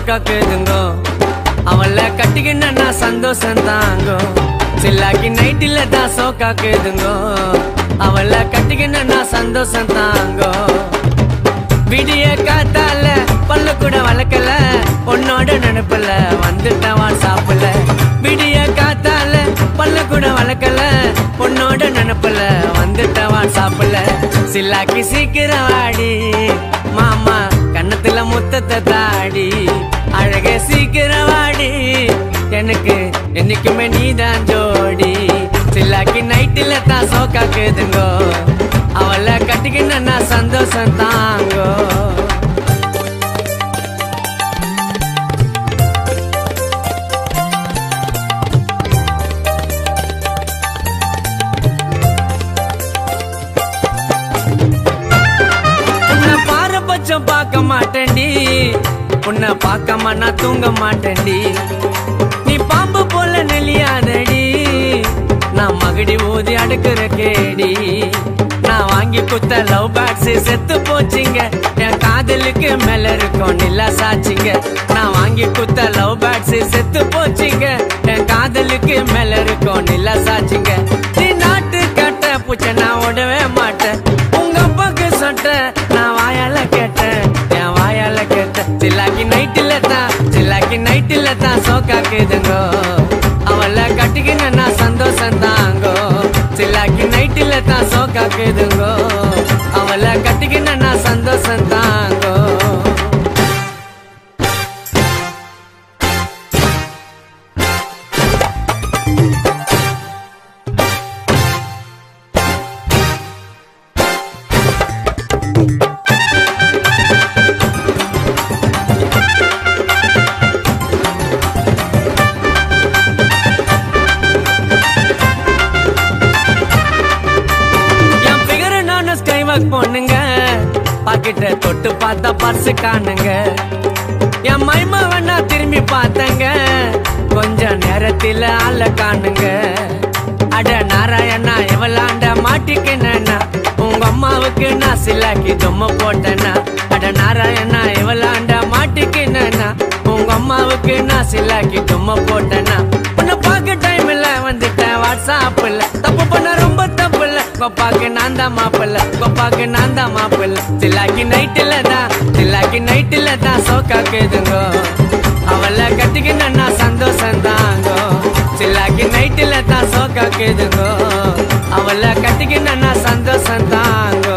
சோக்காக்குதுங்கோ அவள கட்டிக்கினா சந்தோஷம் தாங்கோ சில்லாக்கி நைட்டில தான் சோக்காக்குதுங்கோ அவள கட்டிக்கினா சந்தோஷம் தாங்கோ விடிய காத்தால பல்லு கூட வளர்க்கல உன்னோட நினைப்புல வந்துட்டவான் சாப்பிடல விடிய காத்தால பல்லு கூட வளர்க்கல உன்னோட நினைப்புல வந்துட்டவான் சாப்பிடல சில்லாக்கி சீக்கிரம் வாடி மாமா கன்னத்துல முத்தத்தை தாடி அழக சீக்கிரம் வாடி எனக்கு என்னைக்குமே நீதான் ஜோடி சில்லாக்கி நைட்டில தான் சோக்காக்குதுங்கோ அவளை கட்டிக்கினா சந்தோஷம் தாங்கோ உன்னை பாரபட்சம் பார்க்க மாட்டேன்டி உன்னை பார்க்காம நான் தூங்க மாட்டேன்டி நீ பாம்பு போல நெளியாதடி நான் மகடி ஊதி அடுக்கிற கேடி நான் வாங்கி குத்த லவ் பேக்ஸ் செத்து போச்சுங்க என் காதலுக்கு மேல இருக்கும் நிலா சாச்சிங்க நான் வாங்கி குத்த லவ் பேக்ஸ் செத்து போச்சுங்க என் காதலுக்கு மேல இருக்கும் நிலா சாச்சிங்க நீ நாட்டு கட்ட பூச்சை நான் விடவே மாட்டேன் உங்க அப்பாக்கு சொட்ட நான் வாயால கேட்டேன் என் வாயால கேட்டேன் சில்லாக்கி நைட்டில தான் சில்லாக்கி நைட்டில தான் சோக்காக்குதுங்கோ அவளை கட்டிக்கின நான் சந்தோஷம் தாங்கோ சில்லாக்கி நைட்டில தான் சோக்காக்குதுங்கோ அவளை கட்டிக்கின நான் சந்தோஷம் தாங்கோ என் ஃபிகர் நானும் ஸ்கை வாக் பொண்ணுங்க பாக்கெட்ட தொட்டு பார்த்தா பர்ஸ் காணுங்க என் மைமா வேணா திரும்பி பார்த்தங்க கொஞ்ச நேரத்துல ஆள காணுங்க அட நாராயணா எவளாண்ட மாட்டிக்கினா உங்க அம்மாவுக்கு நான் சிலாக்கி தொம்ம போட்டேனா அட நாராயணா எவளாண்ட மாட்டிக்கினா உங்க அம்மாவுக்கு நான் சிலாக்கி தொம்ம போட்டேனா உன்னை பார்க்க டைம் இல்ல வந்துட்டேன் வாட்ஸ்அப்ல தப்பு பண்ண ரொம்ப தப்பு இல்ல கொப்பாக்கு நான் தான் மாப்பிள்ள கொப்பாக்கு நான் தான் மாப்பிள்ள சில்லாக்கி நைட்டில் தான் சில்லாக்கி நைட்டில் தான் சோக்காக்குதுங்கோ அவளை கட்டிக்கினா நான் சந்தோஷம் தாங்கோ சில்லாக்கி நைட்டில் தான் சோக்காக்குதுங்கோ அவளை கட்டிக்கினா நான் சந்தோஷம் தாங்கோ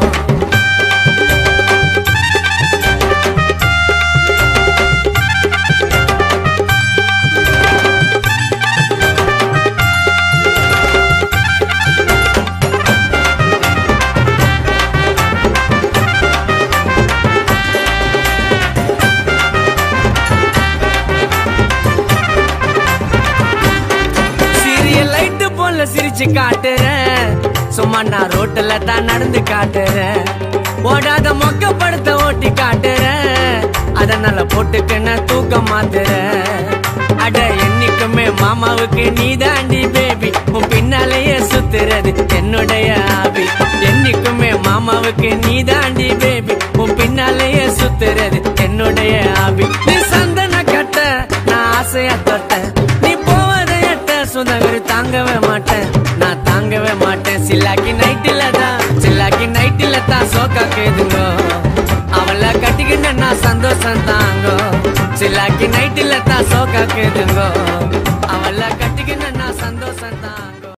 சீரியல் லைட்டு போல சிரிச்சு காட்டுறேன் சும்மா நான் ரோட்டுல தான் நடந்து காட்டுறேன் ஓடாத மொக்க படத்தை ஓட்டி காட்டுறேன் அதனால போட்டுக்கின தூக்கம் மாத்துறேன் அட என்னைக்குமே மாமாவுக்கு நீ தாண்டி பேபி உன் பின்னாலேயே சுத்துறது என்னுடைய ஆபி என்னைக்குமே மாமாவுக்கு நீ தாண்டி பேபி உன் பின்னாலேயே சுத்துறது என்னுடைய ஆபி நீ சந்தன கட்ட நான் ஆசையா தொட்டேன் நீ போவதை எட்ட சுதகர் தாங்கவே மாட்டேன் நான் தாங்கவே மாட்டேன் சில்லாக்கி நைட்டில தான் சில்லாக்கி நைட்டில தான் சோக்கா கேதுங்கோ அவளை கட்டிக்கிட்ட நான் சந்தோஷம் தாங்கோ சில்லாக்கி நைட்டில தான் சோக்கா கேதுங்கோ